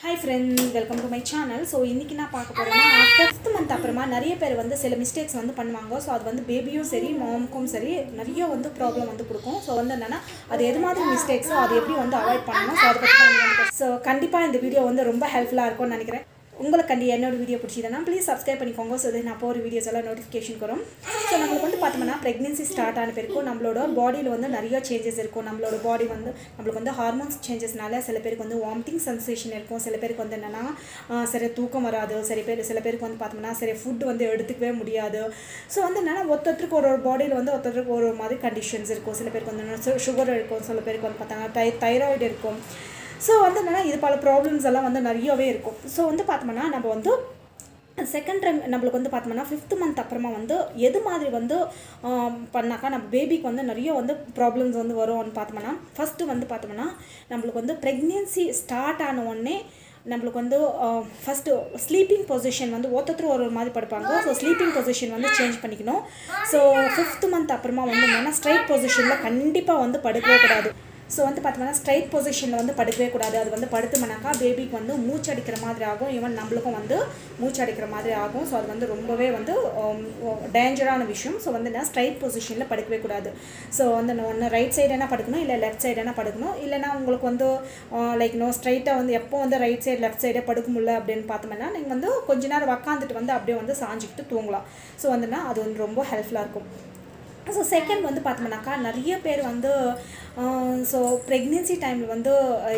hi friend welcome to my channel so இன்றைக்கி நான் பார்க்க போகிறேன்னா ஆஃப்டர் ஃபிஃப்த் மந்த் அப்புறமா நிறைய பேர் வந்து சில மிஸ்டேக்ஸ் வந்து பண்ணுவாங்க ஸோ அது வந்து பேபியும் சரி மாமுக்கும் சரி நிறைய வந்து ப்ராப்ளம் வந்து கொடுக்கும் ஸோ வந்து என்னென்னா அது எது மாதிரி மிஸ்டேக்ஸோ அது எப்படி வந்து அவாய்ட் பண்ணணும் ஸோ அதை பற்றி ஸோ கண்டிப்பாக இந்த வீடியோ வந்து ரொம்ப ஹெல்ப்ஃபுல்லாக இருக்கும்னு நினைக்கிறேன் உங்களுக்கு கண்டி என்னோட வீடியோ பிடிச்சதுன்னா ப்ளீஸ் சப்ஸ்கிரைப் பண்ணிக்கோங்க ஸோ நான் போகிற வீடியோஸ் எல்லாம் நோட்டிஃபிகேஷன் வரும் ஸோ நம்மளுக்கு வந்து பார்த்தோம்னா ப்ரெக்னென்சி ஸ்டார்ட் ஆன பிறகு நம்மளோட பாடியில் வந்து நிறைய சேஞ்சஸ் இருக்கும் நம்மளோட பாடி வந்து நம்மளுக்கு வந்து ஹார்மோன்ஸ் சேஞ்சஸ்னால சில பேருக்கு வந்து வாமிட்டிங் சென்சேஷன் இருக்கும் சில பேருக்கு வந்து என்னென்னா சரி தூக்கம் வராது சில பேர் சில பேருக்கு வந்து பார்த்தோம்னா சரி ஃபுட் வந்து எடுத்துக்கவே முடியாது ஸோ வந்து என்னென்னா ஒருத்தருக்கு ஒரு ஒரு பாடியில் வந்து ஒருத்தருக்கு ஒரு ஒரு மாதிரி கண்டிஷன்ஸ் இருக்கும் சில பேருக்கு வந்து சுகர் இருக்கும் சில பேருக்கு வந்து பார்த்தாங்கன்னா தை தைராய்டு இருக்கும் ஸோ வந்து என்னென்னா இது பல ப்ராப்ளம்ஸ் எல்லாம் வந்து நிறையவே இருக்கும் ஸோ வந்து பார்த்தோம்னா நம்ம வந்து செகண்ட் டைம் நம்மளுக்கு வந்து பார்த்தோம்னா ஃபிஃப்த் மந்த் அப்புறமா வந்து எது மாதிரி வந்து ஆம், பண்ணாக்கா நம்ம பேபிக்கு வந்து நிறைய வந்து ப்ராப்ளம்ஸ் வந்து வரும்னு பார்த்தோம்னா ஃபஸ்ட்டு வந்து பார்த்தோம்னா நம்மளுக்கு வந்து ப்ரெக்னென்சி ஸ்டார்ட் ஆன உடனே நம்மளுக்கு வந்து ஃபஸ்ட்டு ஸ்லீப்பிங் பொசிஷன் வந்து ஒருத்தர் ஒரு ஒரு மாதிரி படுப்பாங்க ஸோ ஸ்லீப்பிங் பொசிஷன் வந்து சேஞ்ச் பண்ணிக்கணும் ஸோ ஃபிஃப்த் மந்த் அப்புறமா வந்து என்னென்னா ஸ்ட்ரைட் பொசிஷனில் கண்டிப்பாக வந்து படுக்கவே கூடாது ஸோ வந்து பார்த்தோம்னா ஸ்ட்ரைட் பொசிஷனில் வந்து படுக்கவே கூடாது அது வந்து படுத்துமனாக்கா பேபிக்கு வந்து மூச்சு அடிக்கிற மாதிரி ஆகும் ஈவன் நம்மளுக்கும் வந்து மூச்சு அடிக்கிற மாதிரி ஆகும் ஸோ அது வந்து ரொம்பவே வந்து டேஞ்சரான விஷயம் ஸோ வந்து நான் ஸ்ட்ரைட் பொசிஷனில் படுக்கவே கூடாது ஸோ வந்து நான் ஒன்று ரைட் சைடு என்ன படுக்கணும் இல்லை லெஃப்ட் சைடு என்ன படுக்கணும் இல்லைனா உங்களுக்கு வந்து லைக் நோ ஸ்ட்ரைட்டாக வந்து எப்போ வந்து ரைட் சைடு லெஃப்ட் சைடே படுக்க முடியல அப்படின்னு பார்த்தோம்னா நீங்கள் வந்து கொஞ்ச நேரம் உக்காந்துட்டு வந்து அப்படியே வந்து சாஞ்சிக்கிட்டு தூங்கலாம் ஸோ வந்துன்னா அது வந்து ரொம்ப ஹெல்ப்ஃபுல்லாக இருக்கும் ஸோ செகண்ட் வந்து பார்த்தோம்னாக்கா நிறைய பேர் வந்து ஸோ ப்ரெக்னென்சி டைமில் வந்து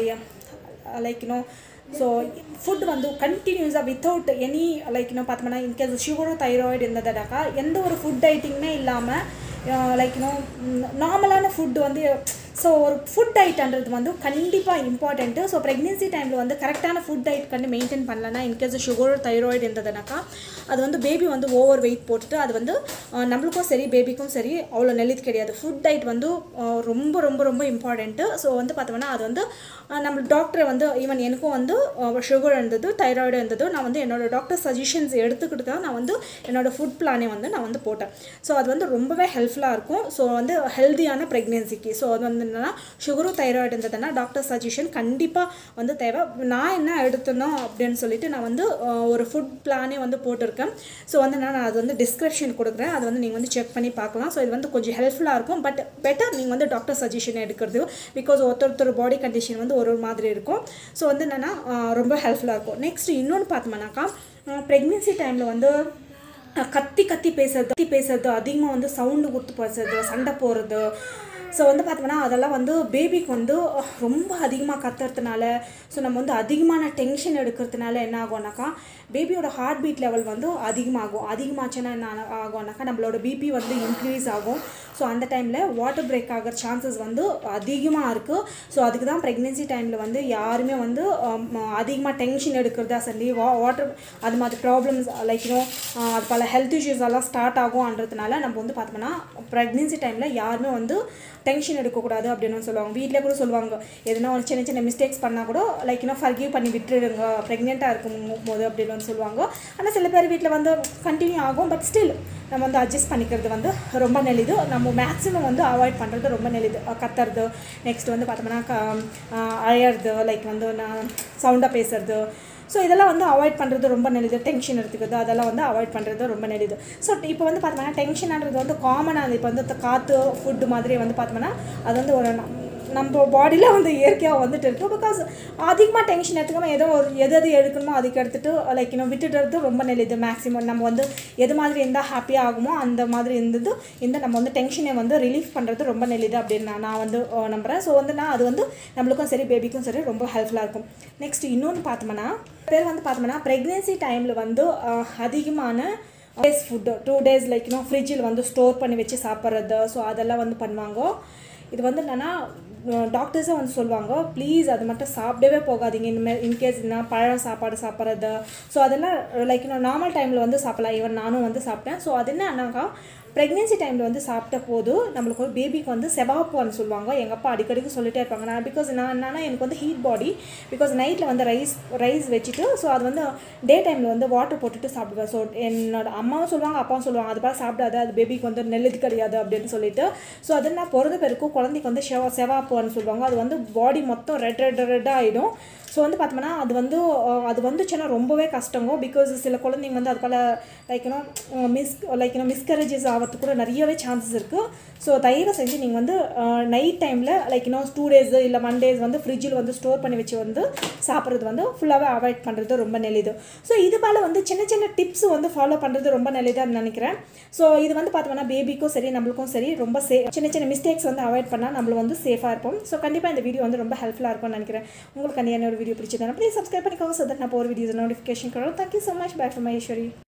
லைக் யூனோ ஸோ ஃபுட் வந்து கண்டினியூஸாக வித்தவுட் எனி லைக் இன்னும் பார்த்தோம்னா இன்கேஸ் சுகரோ தைராய்டு இருந்ததுனாக்கா எந்த ஒரு ஃபுட் ஐட்டிங்குமே இல்லாமல் லைக் இன்னும் நார்மலான ஃபுட் வந்து ஸோ ஒரு ஃபுட் டயட்ன்றது வந்து கண்டிப்பாக இம்பார்ட்டண்ட்டு ஸோ ப்ரெக்னென்சி டைமில் வந்து கரெக்டான ஃபுட் டயட் கண்டு மெயின்டைன் பண்ணலன்னா இன்கேஸ் சுகர் தைராய்டு இருந்ததுனாக்கா அது வந்து பேபி வந்து ஓவர் வெயிட் போட்டுட்டு அது வந்து அஹ், நம்மளுக்கும் சரி பேபிக்கும் சரி அவ்வளோ நெல்லிது கிடையாது ஃபுட் டயட் வந்து அஹ், ரொம்ப ரொம்ப ரொம்ப இம்பார்ட்டண்ட்டு ஸோ வந்து பார்த்தோம்னா அது வந்து அஹ், நம்ம டாக்டரை வந்து ஈவன் எனக்கும் வந்து சுகர் இருந்தது தைராய்டு இருந்தது நான் வந்து என்னோட டாக்டர் சஜஷன்ஸ் எடுத்துக்கிட்டு தான் நான் வந்து என்னோட ஃபுட் பிளானே வந்து நான் வந்து போட்டேன் ஸோ அது வந்து ரொம்பவே ஹெல்ப்ஃபுல்லாக இருக்கும் ஸோ வந்து ஹெல்த்தியான ப்ரெக்னென்சிக்கு ஸோ அது வந்து என்னன்னா சுகரும் தைராய்டு இருந்ததுன்னா டாக்டர் சஜஷன் கண்டிப்பாக வந்து தேவை நான் என்ன எடுத்தனோ அப்படின்னு சொல்லிட்டு நான் வந்து அஹ், ஒரு ஃபுட் பிளானே வந்து போட்டிருக்கேன் ஸோ வந்து நான் அது வந்து டிஸ்கிரிப்ஷன் கொடுக்குறேன் அது வந்து நீங்கள் வந்து செக் பண்ணி பார்க்கலாம் ஸோ இது வந்து கொஞ்சம் ஹெல்ப்ஃபுல்லாக இருக்கும் பட் பெட்டர் நீங்கள் வந்து டாக்டர் சஜஷன் எடுக்கிறது பிகாஸ் ஒருத்தர் ஒருத்தர் பாடி கண்டிஷன் வந்து ஒரு ஒரு மாதிரி இருக்கும் ஸோ வந்து என்னென்னா ரொம்ப ஹெல்ப்ஃபுல்லாக இருக்கும் நெக்ஸ்ட் இன்னொன்று பார்த்தோம்னாக்கா ப்ரெக்னென்சி டைமில் வந்து அஹ், கத்தி கத்தி பேசுறது கத்தி பேசுறது அதிகமாக வந்து சவுண்டு கொடுத்து பேசுறது சண்டை போடுறது ஸோ வந்து பார்த்தோம்னா அதெல்லாம் வந்து பேபிக்கு வந்து அஹ், ரொம்ப அதிகமாக கத்துறதுனால ஸோ நம்ம வந்து அதிகமான டென்ஷன் எடுக்கிறதுனால என்ன ஆகும்னாக்கா பேபியோட ஹார்ட் பீட் லெவல் வந்து அதிகமாகும் அதிகமாச்சுன்னா என்ன ஆன- ஆகும்னாக்கா நம்மளோட பிபி வந்து இன்க்ரீஸ் ஆகும் ஸோ அந்த டைமில் வாட்டர் பிரேக் ஆகிற சான்சஸ் வந்து அதிகமாக இருக்குது ஸோ அதுக்கு தான் ப்ரெக்னென்சி டைமில் வந்து யாருமே வந்து அதிகமாக டென்ஷன் எடுக்கிறதா சரி வா வாட்டர் அது மாதிரி ப்ராப்ளம்ஸ் லைக் யூனோ பல ஹெல்த் இஷ்யூஸ் எல்லாம் ஸ்டார்ட் ஆகும்ன்றதுனால நம்ம வந்து பார்த்தோம்னா ப்ரெக்னென்சி டைமில் யாருமே வந்து டென்ஷன் எடுக்கக்கூடாது அப்படின்னு சொல்லுவாங்க வீட்டில் கூட சொல்லுவாங்க எதுனா ஒரு சின்ன சின்ன மிஸ்டேக்ஸ் பண்ணால் கூட லைக் இன்னும் ஃபர்கிவ் பண்ணி விட்டுடுங்க ப்ரெக்னெண்ட்டாக இருக்கும் போது அப்படின்னு வந்து சொல்லுவாங்க ஆனால் சில பேர் வீட்டில் வந்து கண்டினியூ ஆகும் பட் ஸ்டில் நம்ம வந்து அட்ஜஸ்ட் பண்ணிக்கிறது வந்து ரொம்ப நெளிது நம்ம மேக்ஸிமம் வந்து அவாய்ட் பண்ணுறது ரொம்ப நெளிது அஹ் கத்துறது நெக்ஸ்ட் வந்து பார்த்தோம்னா க அஹ் அழறது லைக் வந்து நான் சவுண்டாக பேசுறது ஸோ இதெல்லாம் வந்து அவாய்ட் பண்ணுறது ரொம்ப நெளிது டென்ஷன் எடுத்துக்கிறது அதெல்லாம் வந்து அவாய்ட் பண்ணுறது ரொம்ப நெளிது ஸோ இப்போ வந்து பார்த்தோம்னா டென்ஷன்ன்றது வந்து காமனாக இப்போ வந்து த- காற்று ஃபுட்டு மாதிரி வந்து பார்த்தோம்னா அது வந்து ஒரு நம்- நம்ம பாடியில் வந்து இயற்கையாக வந்துட்டு இருக்கு பிகாஸ் அதிகமாக டென்ஷன் எடுத்துக்காம ஏதோ ஒரு எது எது எடுக்கணுமோ அதுக்கு எடுத்துட்டு லைக் இன்னும் விட்டுடுறது ரொம்ப நெளிது மேக்ஸிமம் நம்ம வந்து எது மாதிரி இருந்தால் ஹாப்பியாக ஆகுமோ அந்த மாதிரி இருந்தது இந்த நம்ம வந்து டென்ஷனை வந்து ரிலீஃப் பண்ணுறது ரொம்ப நெளிது அப்படின்னு நான் நான் வந்து அஹ், நம்புகிறேன் ஸோ வந்து நான் அது வந்து நம்மளுக்கும் சரி பேபிக்கும் சரி ரொம்ப ஹெல்ப்ஃபுல்லாக இருக்கும் நெக்ஸ்ட் இன்னொன்று பார்த்தோம்னா பேர் வந்து பார்த்தோம்னா ப்ரெக்னென்சி டைமில் வந்து அஹ், அதிகமான days food two days like இன்னும் ஃப்ரிட்ஜில் வந்து ஸ்டோர் பண்ணி வச்சு சாப்பிட்றது ஸோ அதெல்லாம் வந்து பண்ணுவாங்க இது வந்து என்னென்னா டாக்டர்ஸே வந்து சொல்லுவாங்க ப்ளீஸ் அது மட்டும் சாப்பிடவே போகாதீங்க இனிமேல் இன்கேஸ் என்ன பழம் சாப்பாடு சாப்பிட்றது ஸோ அதெல்லாம் லைக் இன்னும் நார்மல் டைமில் வந்து சாப்பிடலாம் ஈவன் நானும் வந்து சாப்பிட்டேன் ஸோ அது என்னன்னாக்கா ப்ரெக்னென்சி டைமில் வந்து சாப்பிட்ட போது நம்மளுக்கு ஒரு பேபிக்கு வந்து செவாப்புன்னு சொல்லுவாங்க எங்கள் அப்பா அடிக்கடிக்கு சொல்லிட்டே இருப்பாங்க நான் பிகாஸ் நான் என்னன்னா எனக்கு வந்து ஹீட் பாடி பிகாஸ் நைட்டில் வந்து ரைஸ் ரைஸ் வச்சுட்டு ஸோ அது வந்து டே டைமில் வந்து வாட்டர் போட்டுட்டு சாப்பிடுவேன் ஸோ என்னோட அம்மாவும் சொல்லுவாங்க அப்பாவும் சொல்லுவாங்க அது பார்த்து சாப்பிடாத அது பேபிக்கு வந்து நெல்லுது கிடையாது அப்படின்னு சொல்லிட்டு ஸோ அது நான் பிறந்த பிறகு குழந்தைக்கு வந்து செவா செவாப்புன்னு சொல்லுவாங்க அது வந்து பாடி மொத்தம் ரெட் ரெட் ரெட்டாக ஆகிடும் ஸோ வந்து பார்த்தோம்னா அது வந்து அஹ், அது வந்துச்சுன்னா ரொம்பவே கஷ்டங்க பிகாஸ் சில குழந்தைங்க வந்து அது போல் லைக்னோ மிஸ் லைக்னோ மிஸ்கரேஜஸ் ஆகிறதுக்கு கூட நிறையவே சான்சஸ் இருக்குது ஸோ தயவு செஞ்சு நீங்கள் வந்து நைட் டைமில் லைக் இன்னும் டூ டேஸ் இல்லை ஒன் டேஸ் வந்து ஃப்ரிட்ஜில் வந்து ஸ்டோர் பண்ணி வச்சு வந்து சாப்பிட்றது வந்து ஃபுல்லாகவே அவாய்ட் பண்ணுறது ரொம்ப நல்லது ஸோ இது போல் வந்து சின்ன சின்ன டிப்ஸ் வந்து ஃபாலோ பண்ணுறது ரொம்ப நல்லதாக நினைக்கிறேன் ஸோ இது வந்து பார்த்தோம்னா பேபிக்கும் சரி நம்மளுக்கும் சரி ரொம்ப சே சின்ன சின்ன மிஸ்டேக்ஸ் வந்து அவாய்ட் பண்ணால் நம்மளும் வந்து சேஃபாக இருப்போம் ஸோ கண்டிப்பாக இந்த வீடியோ வந்து ரொம்ப ஹெல்ப்ஃபுல்லாக இருக்கும்னு நினைக்கிறேன் உங்களுக்கு கண்டிப்பாக ஒரு வீடியோ பிடிச்சதுனா ப்ளீஸ் சப்ஸ்கிரைப் பண்ணிக்கோங்க ஸோ தட் நான் போகிற வீடியோஸ் நோட்டிஃபிகேஷன் கிடைக்கும் thank you so much bye for Maheswari